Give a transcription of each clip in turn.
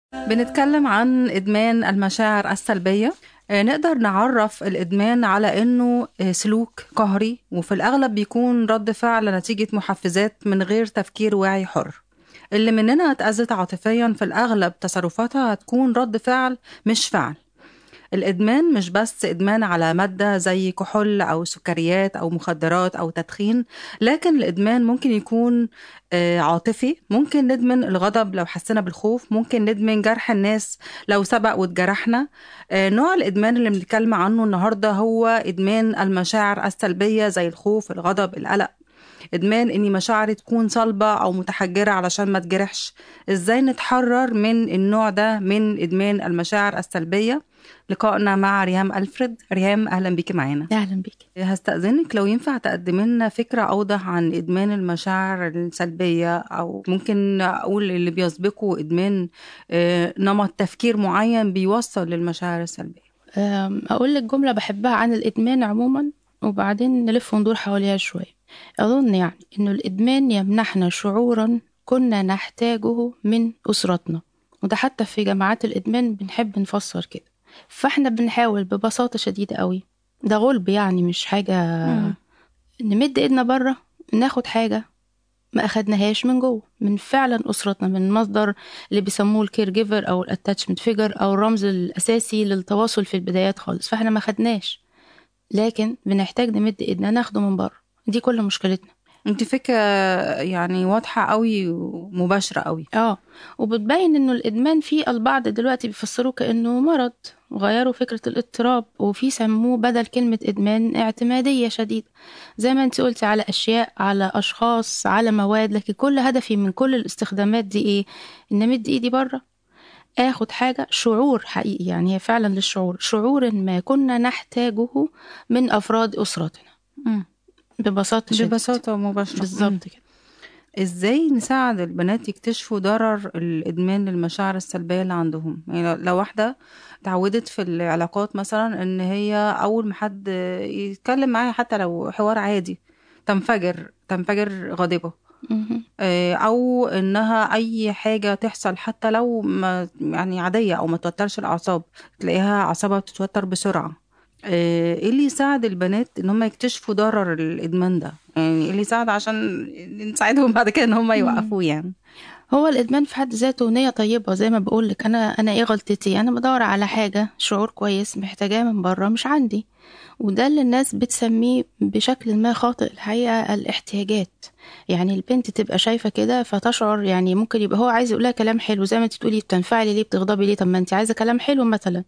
بنتكلم عن إدمان المشاعر السلبية آه، نقدر نعرف الإدمان على إنه آه، سلوك قهري وفي الأغلب بيكون رد فعل نتيجة محفزات من غير تفكير واعي حر اللي مننا اتأذت عاطفيا في الأغلب تصرفاتها هتكون رد فعل مش فعل الإدمان مش بس إدمان على مادة زي كحول أو سكريات أو مخدرات أو تدخين لكن الإدمان ممكن يكون آه، عاطفي ممكن ندمن الغضب لو حسينا بالخوف ممكن ندمن جرح الناس لو سبق واتجرحنا آه، نوع الإدمان اللي بنتكلم عنه النهاردة هو إدمان المشاعر السلبية زي الخوف الغضب القلق ادمان اني مشاعري تكون صلبه او متحجره علشان ما تجرحش ازاي نتحرر من النوع ده من ادمان المشاعر السلبيه لقائنا مع ريهام الفريد ريهام اهلا بيكي معانا اهلا بيك هستأذنك لو ينفع تقدم لنا فكرة أوضح عن إدمان المشاعر السلبية أو ممكن أقول اللي بيسبقه إدمان آه، نمط تفكير معين بيوصل للمشاعر السلبية أم، اقول لك جمله بحبها عن الادمان عموما وبعدين نلف وندور حواليها شويه اظن يعني انه الادمان يمنحنا شعورا كنا نحتاجه من اسرتنا وده حتى في جماعات الادمان بنحب نفسر كده فاحنا بنحاول ببساطه شديده قوي ده غلب يعني مش حاجه مم. نمد ايدنا بره ناخد حاجه ما اخدناهاش من جوه من فعلا اسرتنا من مصدر اللي بيسموه الكير جيفر او الاتاتشمنت فيجر او الرمز الاساسي للتواصل في البدايات خالص فاحنا ما خدناش لكن بنحتاج نمد ايدنا ناخده من بره دي كل مشكلتنا انت فكرة يعني واضحة قوي ومباشرة قوي اه وبتبين انه الادمان فيه البعض دلوقتي بيفسروه كانه مرض وغيروا فكرة الاضطراب وفي سموه بدل كلمة إدمان اعتمادية شديدة زي ما انت قلتي على أشياء على أشخاص على مواد لكن كل هدفي من كل الاستخدامات دي إيه إن أمد إيدي بره آخد حاجة شعور حقيقي يعني هي فعلا للشعور شعور ما كنا نحتاجه من أفراد أسرتنا ببساطة شديدة. ببساطة ومباشرة بالظبط كده ازاي نساعد البنات يكتشفوا ضرر الادمان للمشاعر السلبيه اللي عندهم يعني لو- لو واحده اتعودت في العلاقات مثلا ان هي اول ما حد يتكلم معاها حتى لو حوار عادي تنفجر تنفجر غاضبه مهم. آه، او انها اي حاجه تحصل حتى لو ما يعني عاديه او ما توترش الاعصاب تلاقيها اعصابها بتتوتر بسرعه آه، ايه اللي يساعد البنات ان هم يكتشفوا ضرر الادمان ده يعني ايه اللي يساعد عشان نساعدهم بعد كده ان هم يوقفوه يعني هو الادمان في حد ذاته نيه طيبه زي ما بقول لك انا انا ايه غلطتي انا بدور على حاجه شعور كويس محتاجاه من بره مش عندي وده اللي الناس بتسميه بشكل ما خاطئ الحقيقه الاحتياجات يعني البنت تبقى شايفه كده فتشعر يعني ممكن يبقى هو عايز يقول لها كلام حلو زي ما انت تقولي بتنفعلي ليه بتغضبي ليه طب ما انت عايزه كلام حلو مثلا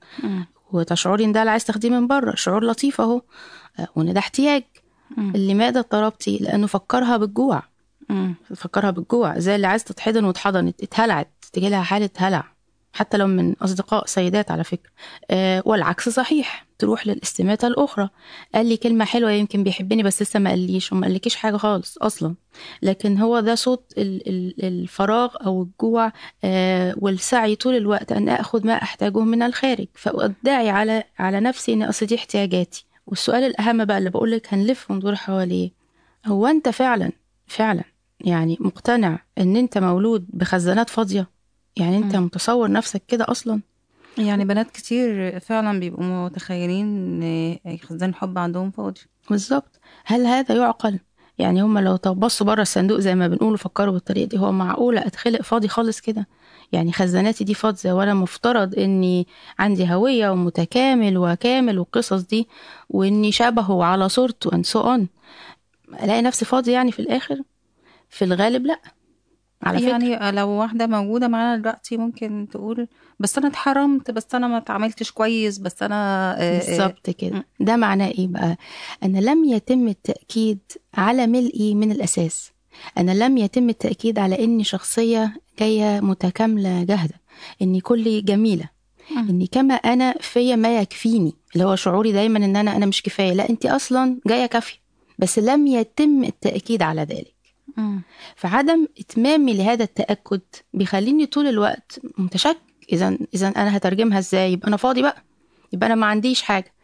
وتشعري ان ده اللي عايز تاخديه من بره شعور لطيف اهو آه، وان ده احتياج اللي ماذا اضطربتي لانه فكرها بالجوع مم. فكرها بالجوع زي اللي عايز تتحضن واتحضنت اتهلعت تجي لها حالة هلع حتى لو من أصدقاء سيدات على فكرة أه والعكس صحيح تروح للاستماتة الأخرى قال لي كلمة حلوة يمكن بيحبني بس لسه ما قاليش وما قالكيش حاجة خالص أصلا لكن هو ده صوت ال- ال- الفراغ أو الجوع أه والسعي طول الوقت أن أخذ ما أحتاجه من الخارج فأدعي على على نفسي أن أصل دي احتياجاتي والسؤال الأهم بقى اللي بقولك هنلف وندور حواليه هو أنت فعلا فعلا يعني مقتنع ان انت مولود بخزانات فاضيه يعني انت مم. متصور نفسك كده اصلا يعني بنات كتير فعلا بيبقوا متخيلين ان خزان الحب عندهم فاضي بالظبط هل هذا يعقل يعني هم لو طب بصوا بره الصندوق زي ما بنقول وفكروا بالطريقه دي هو معقوله اتخلق فاضي خالص كده يعني خزاناتي دي فاضيه وانا مفترض اني عندي هويه ومتكامل وكامل والقصص دي واني شبهه على صورته and so on الاقي نفسي فاضي يعني في الاخر في الغالب لا على فكره يعني لو واحدة موجودة معانا دلوقتي ممكن تقول بس أنا اتحرمت بس أنا ما اتعاملتش كويس بس أنا آه، آه، بالظبط كده ده معناه ايه بقى ان لم يتم التاكيد على ملئي من الاساس انا لم يتم التاكيد على اني شخصيه جايه متكامله جاهده اني كلي جميله مم. اني كما انا فيا ما يكفيني اللي هو شعوري دايما ان انا انا مش كفايه لا انت اصلا جايه كافيه بس لم يتم التاكيد على ذلك مم. فعدم اتمامي لهذا التاكد بيخليني طول الوقت متشكك اذا اذا انا هترجمها ازاي يبقى انا فاضي بقى يبقى انا ما عنديش حاجه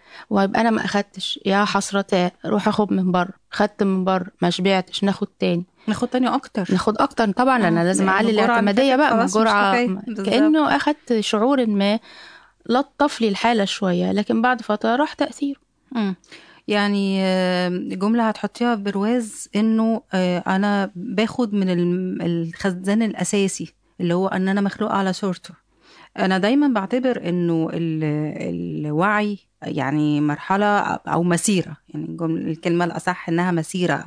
ويبقى انا ما اخدتش يا حسرتاه روح اخد من بره خدت من بره ما شبعتش ناخد تاني ناخد تاني اكتر ناخد اكتر طبعا لان آه، لازم لأن اعلي الجرعة الاعتماديه اللي بقى من فاتت خلاص مش جرعه كفاية. م- بالظبط. كانه اخدت شعور ما لطف لي الحاله شويه لكن بعد فتره راح تاثيره مم. يعني آه، جملة هتحطيها برواز انه آه، انا باخد من الم- الخزان الاساسي اللي هو ان انا مخلوقة على صورته انا دايما بعتبر انه ال- الوعي يعني مرحلة او مسيرة يعني الجملة الكلمة الاصح انها مسيرة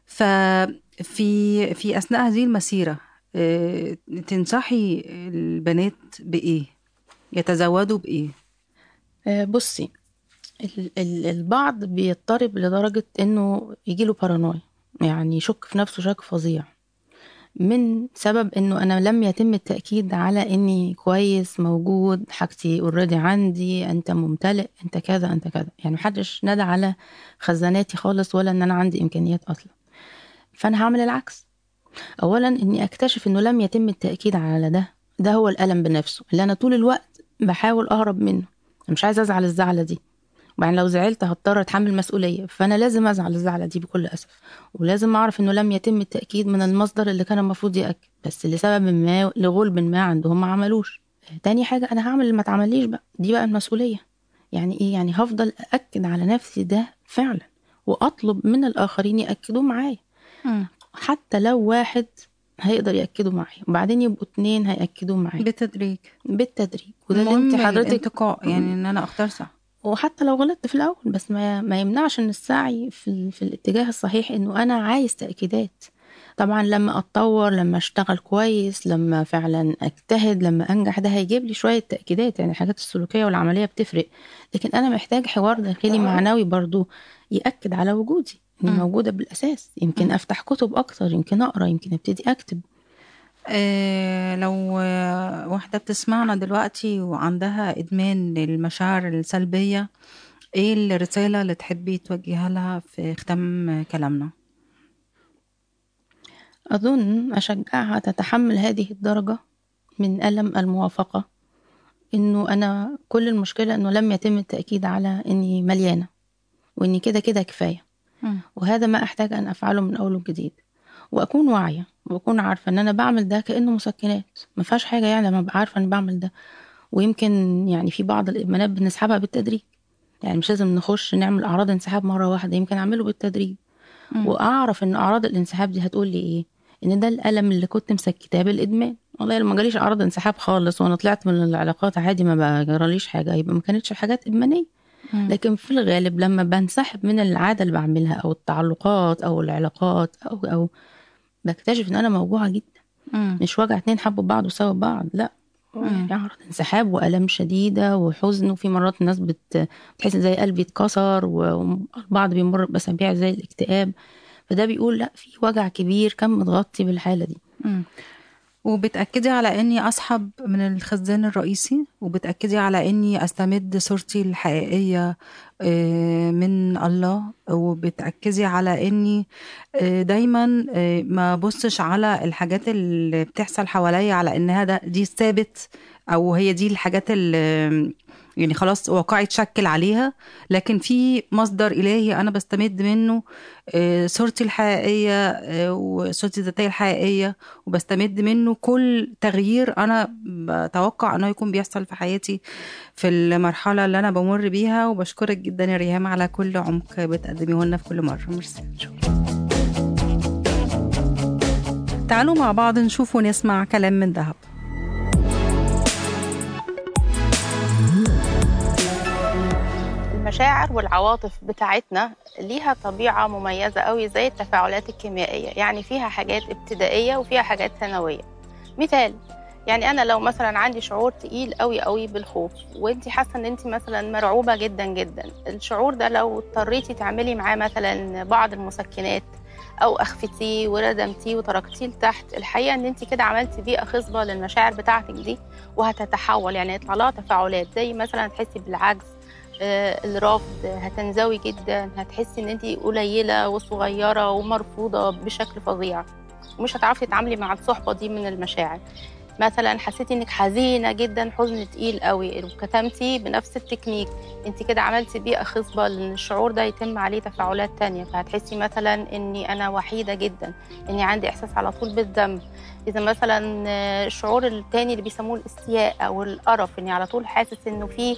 ففي في اثناء هذه المسيرة آه، تنصحي البنات بايه يتزودوا بايه آه، بصي ال- ال- البعض بيضطرب لدرجة انه يجيله بارانويا يعني يشك في نفسه شك فظيع من سبب انه انا لم يتم التأكيد على اني كويس موجود حاجتي اوريدي عندي انت ممتلئ انت كذا انت كذا يعني محدش نادى على خزاناتي خالص ولا ان انا عندي امكانيات اصلا فانا هعمل العكس اولا اني اكتشف انه لم يتم التأكيد على ده ده هو الألم بنفسه اللي انا طول الوقت بحاول اهرب منه أنا مش عايزه ازعل الزعله دي وبعدين لو زعلت هضطر اتحمل مسؤوليه فانا لازم ازعل الزعله دي بكل اسف ولازم اعرف انه لم يتم التاكيد من المصدر اللي كان المفروض ياكد بس لسبب ما لغلب ما عندهم ما عملوش تاني حاجه انا هعمل اللي ما اتعمليش بقى دي بقى المسؤوليه يعني ايه يعني هفضل ااكد على نفسي ده فعلا واطلب من الاخرين ياكدوه معايا حتى لو واحد هيقدر ياكدوا معايا وبعدين يبقوا اتنين هياكدوا معايا بالتدريج بالتدريج وده اللي المهم انت حضرتك الانتقاء يعني ان انا اختار صح وحتى لو غلطت في الاول بس ما ما يمنعش ان السعي في ال- في الاتجاه الصحيح انه انا عايز تاكيدات طبعا لما اتطور لما اشتغل كويس لما فعلا اجتهد لما انجح ده هيجيب لي شويه تاكيدات يعني الحاجات السلوكيه والعمليه بتفرق لكن انا محتاج حوار داخلي معنوي برضو ياكد على وجودي اني مم. موجوده بالاساس يمكن افتح كتب اكتر يمكن اقرا يمكن ابتدي اكتب آه لو آه، واحدة بتسمعنا دلوقتي وعندها إدمان للمشاعر السلبية إيه الرسالة اللي تحبي توجهها لها في ختام كلامنا؟ أظن أشجعها تتحمل هذه الدرجة من ألم الموافقة إنه أنا كل المشكلة إنه لم يتم التأكيد على إني مليانة وإني كده كده كفاية وهذا ما أحتاج أن أفعله من أول وجديد وأكون واعية وأكون عارفة إن أنا بعمل ده كأنه مسكنات ما فيهاش حاجة يعني لما أبقى عارفة إني بعمل ده ويمكن يعني في بعض الإدمانات بنسحبها بالتدريج يعني مش لازم نخش نعمل أعراض انسحاب مرة واحدة يمكن أعمله بالتدريج واعرف ان اعراض الانسحاب دي هتقول لي ايه ان ده الالم اللي كنت مسكتاه بالادمان والله لما جاليش اعراض انسحاب خالص وانا طلعت من العلاقات عادي ما بجراليش حاجه يبقى ما كانتش حاجات ادمانيه لكن في الغالب لما بنسحب من العاده اللي بعملها او التعلقات او العلاقات او او بكتشف ان انا موجوعه جدا مش وجع اتنين حبوا بعض وسوا بعض لا يعني اعراض انسحاب والام شديده وحزن وفي مرات الناس بت... بتحس زي قلبي اتكسر والبعض بيمر باسابيع زي الاكتئاب فده بيقول لا في وجع كبير كان متغطي بالحاله دي مم. وبتأكدي على إني أسحب من الخزان الرئيسي وبتأكدي على إني أستمد صورتي الحقيقية آه، من الله وبتأكدي على إني آه، دايما آه، ما بصش على الحاجات اللي بتحصل حواليا على إنها ده دي الثابت أو هي دي الحاجات اللي يعني خلاص واقعي اتشكل عليها لكن في مصدر إلهي أنا بستمد منه آه، صورتي الحقيقية آه، وصورتي الذاتية الحقيقية وبستمد منه كل تغيير انا بتوقع انه يكون بيحصل في حياتي في المرحله اللي انا بمر بيها وبشكرك جدا يا ريهام على كل عمق بتقدميه لنا في كل مره ميرسي تعالوا مع بعض نشوف ونسمع كلام من ذهب المشاعر والعواطف بتاعتنا ليها طبيعة مميزة قوي زي التفاعلات الكيميائية يعني فيها حاجات ابتدائية وفيها حاجات ثانوية مثال يعني انا لو مثلا عندي شعور تقيل قوي قوي بالخوف وانت حاسه ان انت مثلا مرعوبه جدا جدا الشعور ده لو اضطريتي تعملي معاه مثلا بعض المسكنات او اخفتيه وردمتيه وتركتيه لتحت الحقيقه ان انت كده عملتي بيئه خصبه للمشاعر بتاعتك دي وهتتحول يعني يطلع لها تفاعلات زي مثلا تحسي بالعجز آه، الرفض هتنزوي جدا هتحسي ان انت قليله وصغيره ومرفوضه بشكل فظيع ومش هتعرفي تتعاملي مع الصحبه دي من المشاعر مثلا حسيتي انك حزينه جدا حزن تقيل قوي وكتمتي بنفس التكنيك انت كده عملتي بيئه خصبه لان الشعور ده يتم عليه تفاعلات تانية فهتحسي مثلا اني انا وحيده جدا اني عندي احساس على طول بالذنب اذا مثلا الشعور التاني اللي بيسموه الاستياء او القرف اني على طول حاسس انه في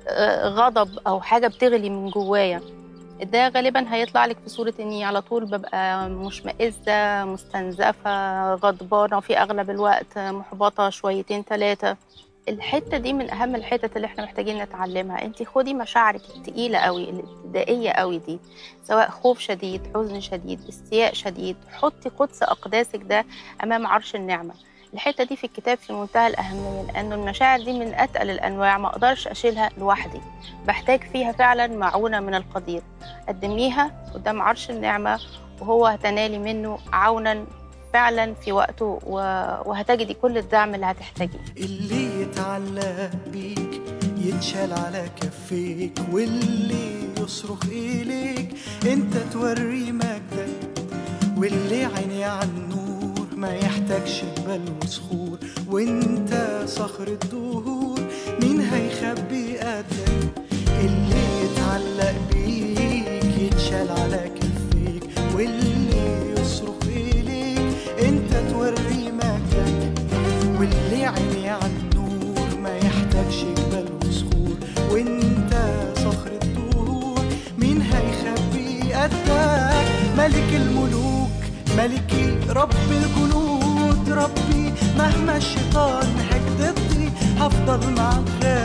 غضب او حاجه بتغلي من جوايا ده غالبا هيطلع لك في صورة اني على طول ببقى مشمئزة مستنزفة غضبانة في اغلب الوقت محبطة شويتين ثلاثة الحتة دي من اهم الحتت اللي احنا محتاجين نتعلمها انت خدي مشاعرك التقيلة قوي الابتدائية قوي دي سواء خوف شديد حزن شديد استياء شديد حطي قدس اقداسك ده امام عرش النعمة الحتة دي في الكتاب في منتهى الأهمية لأنه المشاعر دي من أتقل الأنواع ما أقدرش أشيلها لوحدي بحتاج فيها فعلا معونة من القدير قدميها قدام عرش النعمة وهو هتنالي منه عونا فعلا في وقته وهتجدي كل الدعم اللي هتحتاجيه اللي يتعلق بيك يتشال على كفيك واللي يصرخ إليك انت توري مجدك واللي عيني عنه ما يحتاجش جبال وصخور وانت صخر الدهور مين هيخبي قدك اللي يتعلق بيك يتشال على كفيك واللي يصرخ إليك انت توري مجدك واللي عيني على النور ما يحتاجش جبال وصخور وانت صخر الدهور مين هيخبي قدك ملك الملوك ملكي رب الجنود ربي مهما الشيطان هيك ضدي هفضل معاك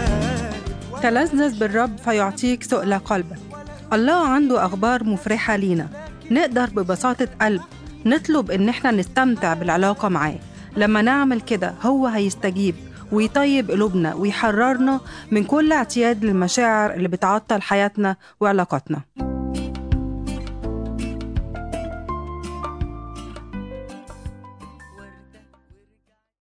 غالب تلذذ بالرب فيعطيك سؤل قلبك الله عنده أخبار مفرحة لينا نقدر ببساطة قلب نطلب إن احنا نستمتع بالعلاقة معاه لما نعمل كده هو هيستجيب ويطيب قلوبنا ويحررنا من كل اعتياد للمشاعر اللي بتعطل حياتنا وعلاقاتنا